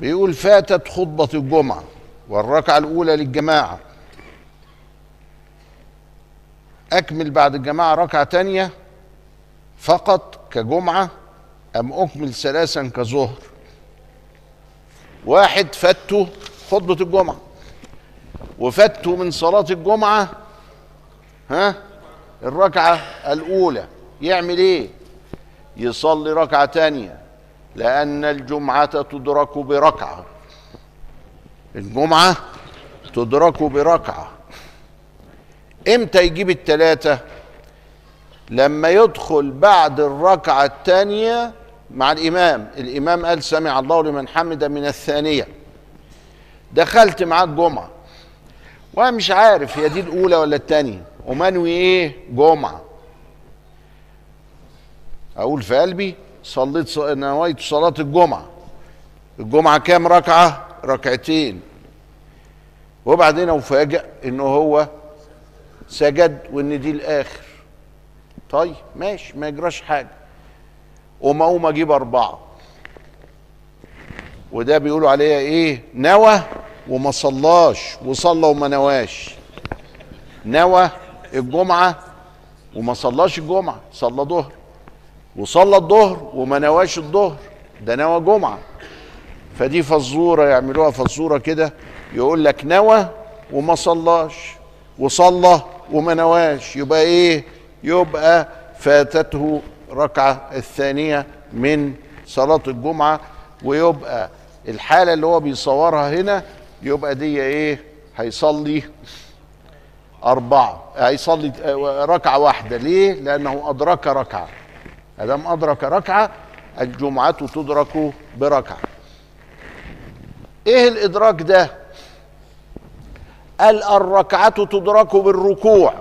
بيقول فاتت خطبة الجمعة والركعة الأولى للجماعة أكمل بعد الجماعة ركعة تانية فقط كجمعة أم أكمل ثلاثا كظهر واحد فاته خطبة الجمعة وفاته من صلاة الجمعة ها الركعة الأولى يعمل إيه؟ يصلي ركعة تانية لأن الجمعة تدرك بركعة الجمعة تدرك بركعة امتى يجيب التلاتة لما يدخل بعد الركعة الثانية مع الإمام الإمام قال سمع الله لمن حمد من الثانية دخلت معاه الجمعة وأنا مش عارف هي دي الأولى ولا الثانية ومنوي إيه جمعة أقول في قلبي صليت ص... نويت صلاة الجمعة الجمعة كام ركعة ركعتين وبعدين أفاجئ إنه هو سجد وإن دي الآخر طيب ماشي ما يجراش حاجة وما أقوم أجيب أربعة وده بيقولوا عليها إيه نوى وما صلاش وصلى وما نواش نوى الجمعة وما صلاش الجمعة صلى ظهر وصلى الظهر وما نواش الظهر ده نوى جمعة فدي فزورة يعملوها فزورة كده يقول لك نوى وما صلاش وصلى وما نواش يبقى ايه يبقى فاتته ركعة الثانية من صلاة الجمعة ويبقى الحالة اللي هو بيصورها هنا يبقى دي ايه هيصلي أربعة هيصلي ركعة واحدة ليه؟ لأنه أدرك ركعة ادام ادرك ركعه الجمعه تدرك بركعه ايه الادراك ده قال الركعه تدرك بالركوع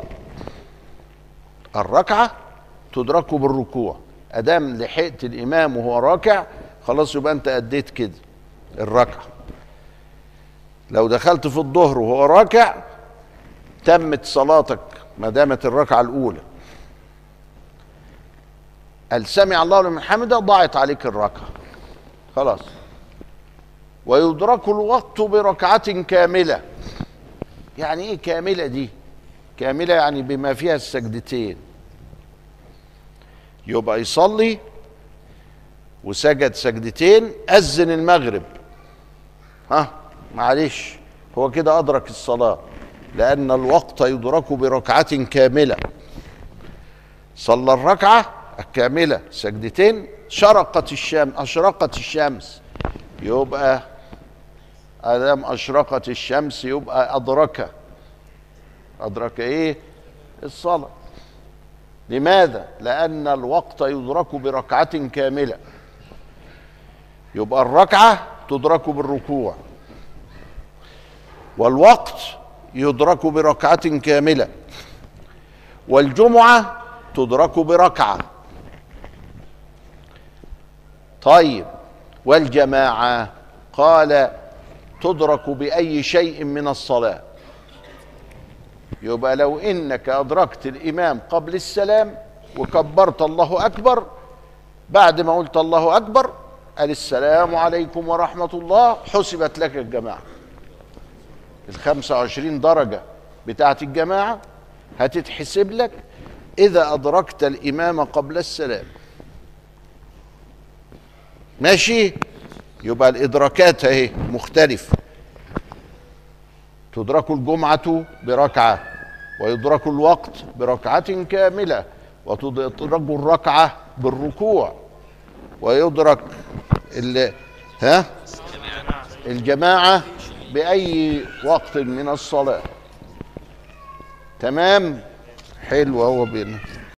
الركعه تدرك بالركوع ادام لحقت الامام وهو راكع خلاص يبقى انت اديت كده الركعه لو دخلت في الظهر وهو راكع تمت صلاتك ما دامت الركعه الاولى قال سمع الله لمن حمده ضاعت عليك الركعه خلاص ويدرك الوقت بركعة كاملة يعني ايه كاملة دي كاملة يعني بما فيها السجدتين يبقى يصلي وسجد سجدتين أذن المغرب ها معلش هو كده أدرك الصلاة لأن الوقت يدرك بركعة كاملة صلى الركعة الكاملة سجدتين شرقت الشمس أشرقت الشمس يبقى أدام أشرقت الشمس يبقى أدرك أدرك إيه الصلاة لماذا لأن الوقت يدرك بركعة كاملة يبقى الركعة تدرك بالركوع والوقت يدرك بركعة كاملة والجمعة تدرك بركعة طيب والجماعة قال تدرك بأي شيء من الصلاة يبقى لو إنك أدركت الإمام قبل السلام وكبرت الله أكبر بعد ما قلت الله أكبر قال السلام عليكم ورحمة الله حسبت لك الجماعة الخمسة وعشرين درجة بتاعت الجماعة هتتحسب لك إذا أدركت الإمام قبل السلام ماشي يبقى الإدراكات أهي مختلفة تدرك الجمعة بركعة ويدرك الوقت بركعة كاملة وتدرك الركعة بالركوع ويدرك ال ها الجماعة بأي وقت من الصلاة تمام حلو هو بينا